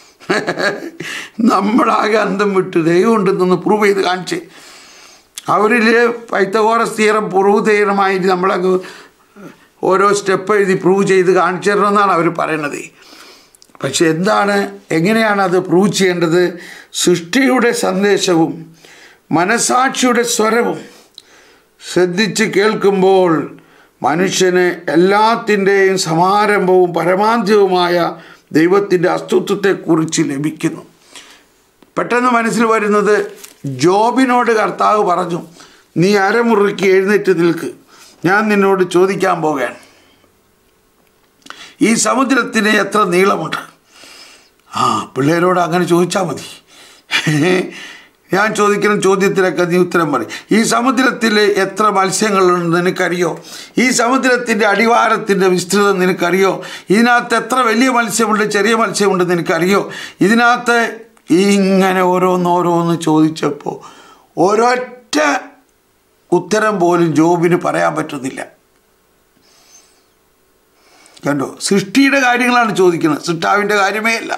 നമ്മളാകെ അന്തം വിട്ട് ദൈവമുണ്ടെന്നൊന്ന് പ്രൂവ് ചെയ്ത് കാണിച്ച് അവരിൽ പൈത്തഗോറസ് തീരം പ്രൂവ് തീരമായിട്ട് നമ്മളൊക്കെ ഓരോ സ്റ്റെപ്പ് എഴുതി പ്രൂവ് ചെയ്ത് കാണിച്ചു തരണമെന്നാണ് അവർ പറയണത് പക്ഷെ എന്താണ് എങ്ങനെയാണ് അത് പ്രൂവ് ചെയ്യേണ്ടത് സൃഷ്ടിയുടെ സന്ദേശവും മനസാക്ഷിയുടെ സ്വരവും ശ്രദ്ധിച്ച് കേൾക്കുമ്പോൾ മനുഷ്യന് എല്ലാത്തിൻ്റെയും സമാരംഭവും പരമാന്ത്യവുമായ ദൈവത്തിൻ്റെ അസ്തിത്വത്തെക്കുറിച്ച് ലഭിക്കുന്നു പെട്ടെന്ന് മനസ്സിൽ വരുന്നത് ജോബിനോട് കർത്താവ് പറഞ്ഞു നീ അരമുറുക്കി എഴുന്നേറ്റ് നിൽക്ക് ഞാൻ നിന്നോട് ചോദിക്കാൻ പോവുകയാണ് ഈ സമുദ്രത്തിന് എത്ര നീളമുണ്ട് ആ പിള്ളേരോട് അങ്ങനെ ചോദിച്ചാൽ മതി ഞാൻ ചോദിക്കുന്ന ചോദ്യത്തിനൊക്കെ നീ ഉത്തരം പറയും ഈ സമുദ്രത്തിൽ എത്ര മത്സ്യങ്ങളുണ്ട് നിനക്കറിയോ ഈ സമുദ്രത്തിൻ്റെ അടിവാരത്തിൻ്റെ വിസ്തൃതം നിനക്കറിയോ ഇതിനകത്ത് എത്ര വലിയ മത്സ്യമുണ്ട് ചെറിയ മത്സ്യമുണ്ട് നിനക്കറിയോ ഇതിനകത്ത് ഇങ്ങനെ ഓരോന്നോരോന്ന് ചോദിച്ചപ്പോൾ ഒരൊറ്റ ഉത്തരം പോലും ജോബിന് പറയാൻ പറ്റുന്നില്ല കണ്ടോ സൃഷ്ടിയുടെ കാര്യങ്ങളാണ് ചോദിക്കുന്നത് സൃഷ്ടാവിൻ്റെ കാര്യമേ അല്ല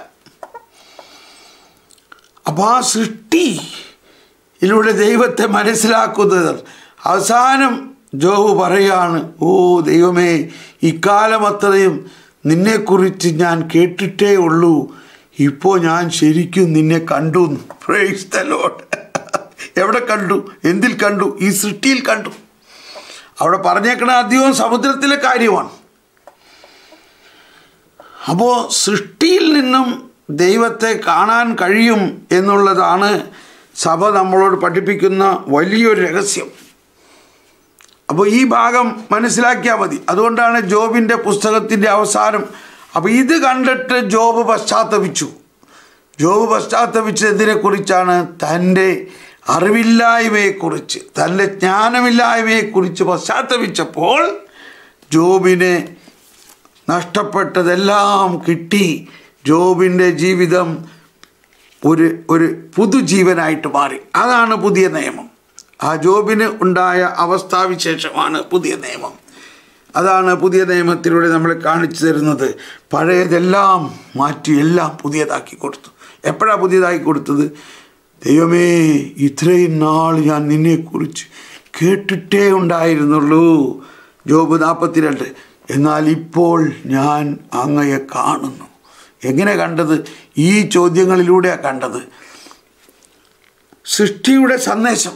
അപ്പോൾ ആ സൃഷ്ടിയിലൂടെ ദൈവത്തെ മനസ്സിലാക്കുന്നത് അവസാനം ജോബ് പറയാണ് ഓ ദൈവമേ ഇക്കാലം അത്രയും നിന്നെക്കുറിച്ച് ഞാൻ കേട്ടിട്ടേ ഉള്ളൂ ഇപ്പോൾ ഞാൻ ശരിക്കും നിന്നെ കണ്ടു പ്രൈസ് ദ ലോഡ് എവിടെ കണ്ടു എന്തിൽ കണ്ടു ഈ സൃഷ്ടിയിൽ കണ്ടു അവിടെ പറഞ്ഞേക്കണ അധികവും സമുദ്രത്തിലെ കാര്യമാണ് അപ്പോൾ സൃഷ്ടിയിൽ നിന്നും ദൈവത്തെ കാണാൻ കഴിയും എന്നുള്ളതാണ് സഭ നമ്മളോട് പഠിപ്പിക്കുന്ന വലിയൊരു രഹസ്യം അപ്പോൾ ഈ ഭാഗം മനസ്സിലാക്കിയാൽ മതി അതുകൊണ്ടാണ് ജോബിൻ്റെ പുസ്തകത്തിൻ്റെ അവസാനം അപ്പോൾ ഇത് കണ്ടിട്ട് ജോബ് പശ്ചാത്തപിച്ചു ജോബ് പശ്ചാത്തപിച്ചതിനെക്കുറിച്ചാണ് തൻ്റെ അറിവില്ലായ്മയെക്കുറിച്ച് തൻ്റെ ജ്ഞാനമില്ലായ്മയെക്കുറിച്ച് പശ്ചാത്തപിച്ചപ്പോൾ ജോബിനെ നഷ്ടപ്പെട്ടതെല്ലാം കിട്ടി ജോബിൻ്റെ ജീവിതം ഒരു ഒരു പുതുജീവനായിട്ട് മാറി അതാണ് പുതിയ നിയമം ആ ജോബിന് ഉണ്ടായ അവസ്ഥാവിശേഷമാണ് പുതിയ നിയമം അതാണ് പുതിയ നിയമത്തിലൂടെ നമ്മളെ കാണിച്ചു തരുന്നത് പഴയതെല്ലാം മാറ്റി എല്ലാം പുതിയതാക്കി കൊടുത്തു എപ്പോഴാണ് പുതിയതാക്കി കൊടുത്തത് ദൈവമേ ഇത്രയും നാൾ ഞാൻ നിന്നെക്കുറിച്ച് കേട്ടിട്ടേ ഉണ്ടായിരുന്നുള്ളൂ ജോബ് നാൽപ്പത്തിരണ്ട് എന്നാൽ ഇപ്പോൾ ഞാൻ അങ്ങയെ കാണുന്നു എങ്ങനെ കണ്ടത് ഈ ചോദ്യങ്ങളിലൂടെയാണ് കണ്ടത് സൃഷ്ടിയുടെ സന്ദേശം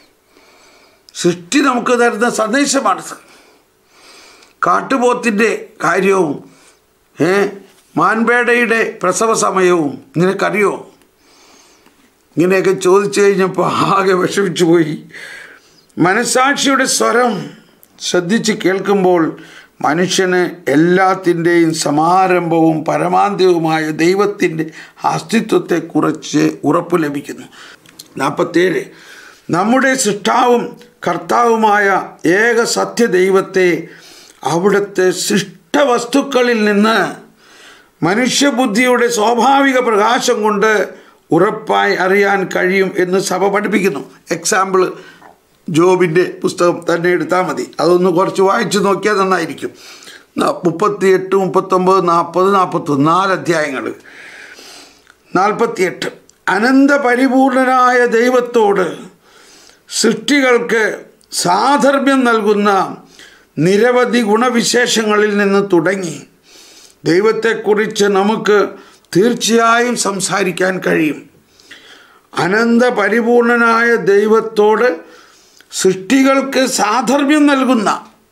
സൃഷ്ടി നമുക്ക് തരുന്ന സന്ദേശമാണിത് കാട്ടുപോത്തിൻ്റെ കാര്യവും ഏ മാൻപേടയുടെ പ്രസവ സമയവും നിനക്കറിയോ ഇങ്ങനെയൊക്കെ ചോദിച്ചു കഴിഞ്ഞപ്പോൾ ആകെ വിഷമിച്ചു പോയി മനസാക്ഷിയുടെ സ്വരം ശ്രദ്ധിച്ച് കേൾക്കുമ്പോൾ മനുഷ്യന് എല്ലാത്തിൻ്റെയും സമാരംഭവും പരമാന്ത്യവുമായ ദൈവത്തിൻ്റെ അസ്തിത്വത്തെക്കുറിച്ച് ഉറപ്പ് ലഭിക്കുന്നു നാൽപ്പത്തേഴ് നമ്മുടെ സൃഷ്ടാവും കർത്താവുമായ ഏക സത്യദൈവത്തെ അവിടുത്തെ സൃഷ്ടവസ്തുക്കളിൽ നിന്ന് മനുഷ്യബുദ്ധിയുടെ സ്വാഭാവിക പ്രകാശം കൊണ്ട് ഉറപ്പായി അറിയാൻ കഴിയും എന്ന് സഭ പഠിപ്പിക്കുന്നു എക്സാമ്പിൾ ജോബിൻ്റെ പുസ്തകം തന്നെ എടുത്താൽ മതി അതൊന്ന് കുറച്ച് വായിച്ചു നോക്കിയാൽ നന്നായിരിക്കും മുപ്പത്തിയെട്ട് മുപ്പത്തൊമ്പത് നാൽപ്പത് നാൽപ്പത്തൊന്ന് നാല് അധ്യായങ്ങൾ നാൽപ്പത്തിയെട്ട് അനന്ത പരിപൂർണനായ ദൈവത്തോട് സൃഷ്ടികൾക്ക് സാധർമ്മ്യം നൽകുന്ന നിരവധി ഗുണവിശേഷങ്ങളിൽ നിന്ന് തുടങ്ങി ദൈവത്തെക്കുറിച്ച് നമുക്ക് തീർച്ചയായും സംസാരിക്കാൻ കഴിയും അനന്ത പരിപൂർണനായ ദൈവത്തോട് സൃഷ്ടികൾക്ക് സാധർമ്മ്യം നൽകുന്ന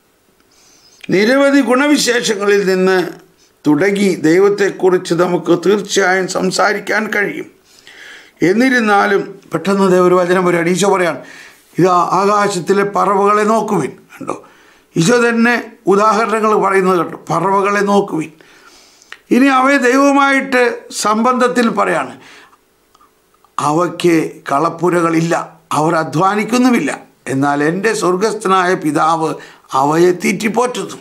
നിരവധി ഗുണവിശേഷങ്ങളിൽ നിന്ന് തുടങ്ങി ദൈവത്തെക്കുറിച്ച് നമുക്ക് തീർച്ചയായും സംസാരിക്കാൻ കഴിയും എന്നിരുന്നാലും പെട്ടെന്ന് ഒരു വചനം വരികയാണ് ഈശോ പറയാണ് ഇതാ ആകാശത്തിലെ പറവകളെ നോക്കുവിൻ കണ്ടോ ഈശോ തന്നെ ഉദാഹരണങ്ങൾ പറയുന്നത് കണ്ടു പറവകളെ നോക്കുവിൻ ഇനി അവയെ ദൈവമായിട്ട് സംബന്ധത്തിൽ പറയാണ് അവയ്ക്ക് കളപ്പുരകളില്ല അവർ അധ്വാനിക്കുന്നുമില്ല എന്നാൽ എൻ്റെ സ്വർഗസ്ഥനായ പിതാവ് അവയെ തീറ്റിപ്പോറ്റുന്നു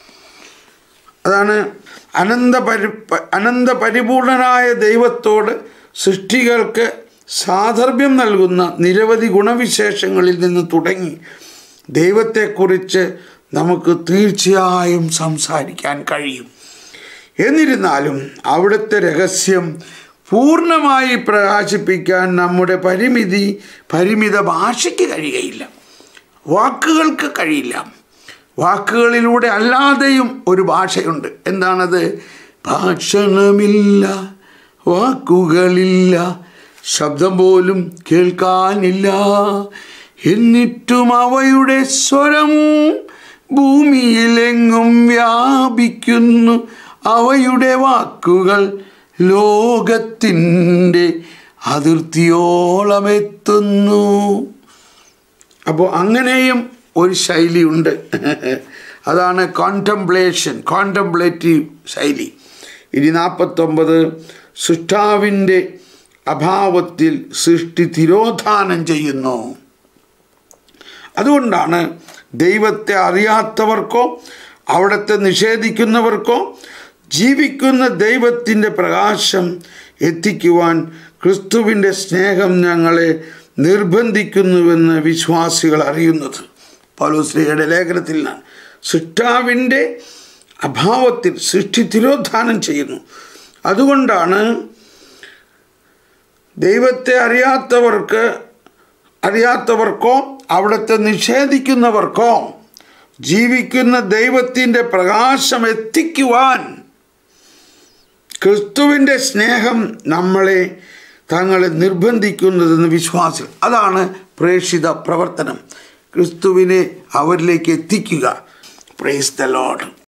അതാണ് അനന്ത പരി അനന്ത പരിപൂർണനായ ദൈവത്തോട് സൃഷ്ടികൾക്ക് സാധർമ്മ്യം നൽകുന്ന നിരവധി ഗുണവിശേഷങ്ങളിൽ നിന്ന് തുടങ്ങി ദൈവത്തെക്കുറിച്ച് നമുക്ക് തീർച്ചയായും സംസാരിക്കാൻ കഴിയും എന്നിരുന്നാലും അവിടുത്തെ രഹസ്യം പൂർണ്ണമായി പ്രകാശിപ്പിക്കാൻ നമ്മുടെ പരിമിതി പരിമിത ഭാഷയ്ക്ക് കഴിയുകയില്ല വാക്കുകൾക്ക് കഴിയില്ല വാക്കുകളിലൂടെ അല്ലാതെയും ഒരു ഭാഷയുണ്ട് എന്താണത് ഭാഷണമില്ല വാക്കുകളില്ല ശബ്ദം പോലും കേൾക്കാനില്ല എന്നിട്ടും അവയുടെ സ്വരം ഭൂമിയിലെങ്ങും വ്യാപിക്കുന്നു അവയുടെ വാക്കുകൾ ലോകത്തിൻ്റെ അതിർത്തിയോളം എത്തുന്നു അപ്പോൾ അങ്ങനെയും ഒരു ശൈലിയുണ്ട് അതാണ് കോണ്ടംപ്ലേഷൻ കോണ്ടംപ്ലേറ്റീവ് ശൈലി ഇനി നാൽപ്പത്തൊമ്പത് സൃഷ്ടാവിൻ്റെ അഭാവത്തിൽ സൃഷ്ടി തിരോധാനം ചെയ്യുന്നു അതുകൊണ്ടാണ് ദൈവത്തെ അറിയാത്തവർക്കോ അവിടുത്തെ നിഷേധിക്കുന്നവർക്കോ ജീവിക്കുന്ന ദൈവത്തിൻ്റെ പ്രകാശം എത്തിക്കുവാൻ ക്രിസ്തുവിൻ്റെ സ്നേഹം ഞങ്ങളെ നിർബന്ധിക്കുന്നുവെന്ന് വിശ്വാസികൾ അറിയുന്നത് പൗലോശ്രീയുടെ ലേഖനത്തിൽ നിന്നാണ് സൃഷ്ടാവിൻ്റെ അഭാവത്തിൽ സൃഷ്ടി തിരോധാനം ചെയ്യുന്നു അതുകൊണ്ടാണ് ദൈവത്തെ അറിയാത്തവർക്ക് അറിയാത്തവർക്കോ അവിടുത്തെ നിഷേധിക്കുന്നവർക്കോ ജീവിക്കുന്ന ദൈവത്തിൻ്റെ പ്രകാശം എത്തിക്കുവാൻ ക്രിസ്തുവിൻ്റെ സ്നേഹം നമ്മളെ തങ്ങളെ നിർബന്ധിക്കുന്നതെന്ന് വിശ്വാസം അതാണ് പ്രേക്ഷിത പ്രവർത്തനം ക്രിസ്തുവിനെ അവരിലേക്ക് എത്തിക്കുക പ്രേസ് ദ ലോഡ്